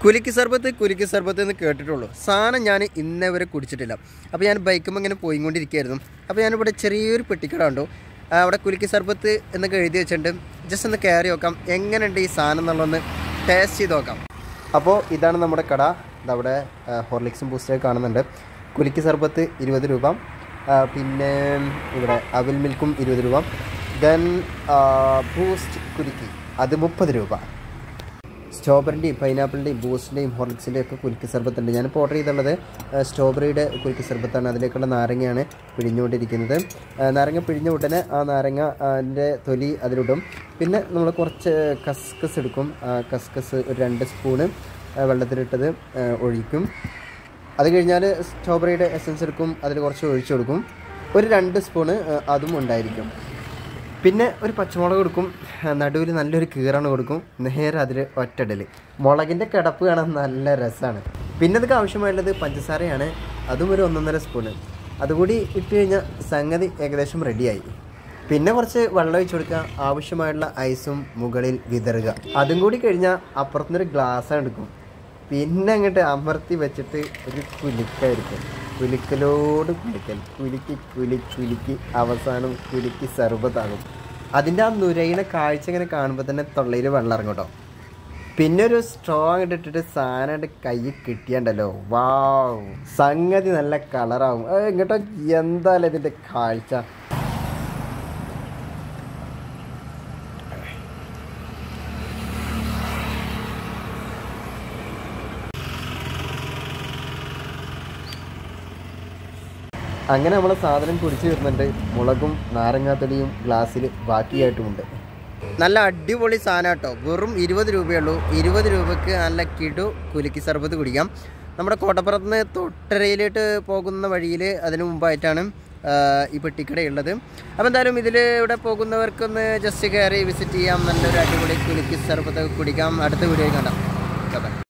കുലുക്കി സർബത്ത് കുലുക്കി സർബത്ത് എന്ന് കേട്ടിട്ടുള്ളൂ സാധനം ഞാൻ ഇന്നേ വരെ കുടിച്ചിട്ടില്ല അപ്പോൾ ഞാൻ ബൈക്കുമ്പോൾ ഇങ്ങനെ പോയിക്കൊണ്ടിരിക്കുകയായിരുന്നു അപ്പോൾ ഞാനിവിടെ ചെറിയൊരു പെട്ടിക്കട കണ്ടു ആ, അവിടെ കുലുക്കി സർബത്ത് എന്നൊക്കെ എഴുതി വെച്ചിട്ടുണ്ട് ജസ്റ്റ് ഒന്ന് കയറി നോക്കാം എങ്ങനെയുണ്ട് ഈ സാധനം എന്നുള്ളതൊന്ന് ടേസ്റ്റ് ചെയ്ത് നോക്കാം അപ്പോൾ ഇതാണ് നമ്മുടെ കട ഇതവിടെ ഹോർലിക്സും ബൂസ്റ്റൊക്കെ കാണുന്നുണ്ട് കുലുക്കി സർബത്ത് ഇരുപത് രൂപ ആ, പിന്നെ ഇവിടെ അവിൽ മിൽക്കും ഇരുപത് രൂപ ദെൻ ബൂസ്റ്റ് കുലുക്കി അത് മുപ്പത് രൂപ സ്ട്രോബെറിൻ്റെയും പൈനാപ്പിളിൻ്റെയും ബൂസ്റ്റിൻ്റെയും ഹോർലിക്സിൻ്റെയും ഒക്കെ കുലുക്കി സർബത്തുണ്ട് ഞാനിപ്പോൾ ഓർഡർ ചെയ്തുള്ളത് ആ, സ്ട്രോബെറിയുടെ കുലുക്കി സർബത്താണ് അതിലേക്കുള്ള നാരങ്ങയാണ് പിഴിഞ്ഞുകൊണ്ടിരിക്കുന്നത് ആ, നാരങ്ങ പിഴിഞ്ഞ ഉടനെ ആ നാരങ്ങ അതിൻ്റെ തൊലി അതിലിടും പിന്നെ നമ്മൾ കുറച്ച് കസ്കസ് എടുക്കും ആ കസ്കസ് ഒരു രണ്ട് സ്പൂണ് ആ, വെള്ളത്തിലിട്ടത് ആ, ഒഴിക്കും അത് കഴിഞ്ഞാൽ സ്ട്രോബെറിയുടെ എസൻസ് എടുക്കും അതിൽ കുറച്ച് ഒഴിച്ചു കൊടുക്കും ഒരു രണ്ട് സ്പൂണ് ആ, അതും ഉണ്ടായിരിക്കും പിന്നെ ഒരു പച്ചമുളക് കൊടുക്കും നടുവിൽ നല്ലൊരു കീറാണ് കൊടുക്കും നേരെ അതിൽ ഒറ്റടൽ മുളകിൻ്റെ കിടപ്പ് കാണാൻ നല്ല രസമാണ് പിന്നെ അതൊക്കെ ആവശ്യമായുള്ളത് പഞ്ചസാരയാണ് അതും ഒരു ഒന്നൊന്നര സ്പൂണ് അതുകൂടി ഇട്ട് കഴിഞ്ഞാൽ സംഗതി ഏകദേശം റെഡിയായി പിന്നെ കുറച്ച് വെള്ളം ഒഴിച്ച് കൊടുക്കുക ആവശ്യമായുള്ള ഐസും മുകളിൽ വിതറുക അതും കൂടി കഴിഞ്ഞാൽ അപ്പുറത്തുനിന്നൊരു ഗ്ലാസ് എടുക്കും പിന്നെ അങ്ങോട്ട് അമർത്തി വെച്ചിട്ട് ഒരു കുലുക്കായിരിക്കും കുലുക്കലോട് കുലുക്കൽ കുലുക്കി കുലി കുലുക്കി അവസാനം കുലുക്കി സർബത്താകും അതിൻ്റെ ആ നുരയിണ കാഴ്ച ഇങ്ങനെ കാണുമ്പോൾ തന്നെ തൊള്ളയിൽ വെള്ളം ഇറങ്ങും കേട്ടോ പിന്നെ ഒരു സ്ട്രോ അങ്ങോട്ട് ഇട്ടിട്ട് സാധനം കൈ കിട്ടിയണ്ടല്ലോ വാവ് സംഗതി നല്ല കളറാവും ഇങ്ങോട്ടോ എന്തായാലും ഇതിൻ്റെ കാഴ്ച അങ്ങനെ നമ്മൾ സാധനം കുടിച്ചു വരുന്നുണ്ട് മുളകും നാരങ്ങാത്തൊലിയും ഗ്ലാസ്സിൽ ബാക്കിയായിട്ടുമുണ്ട് നല്ല അടിപൊളി സാധനം കേട്ടോ വെറും ഇരുപത് രൂപയുള്ളൂ ഇരുപത് രൂപയ്ക്ക് നല്ല കിടു കുലുക്കി സർബത്ത് കുടിക്കാം നമ്മുടെ കോട്ടപ്പുറത്ത് നിന്ന് തൊട്ടരയിലോട്ട് പോകുന്ന വഴിയിൽ അതിന് മുമ്പായിട്ടാണ് ആ, ഈ പെട്ടിക്കടയുള്ളത് അപ്പോൾ എന്തായാലും ഇതിൽ ഇവിടെ പോകുന്നവർക്കൊന്ന് ജസ്റ്റ് കയറി വിസിറ്റ് ചെയ്യാം നല്ലൊരു അടിപൊളി കുലുക്കി സർബത്തൊക്കെ കുടിക്കാം അടുത്ത വീഡിയോ കണ്ടാം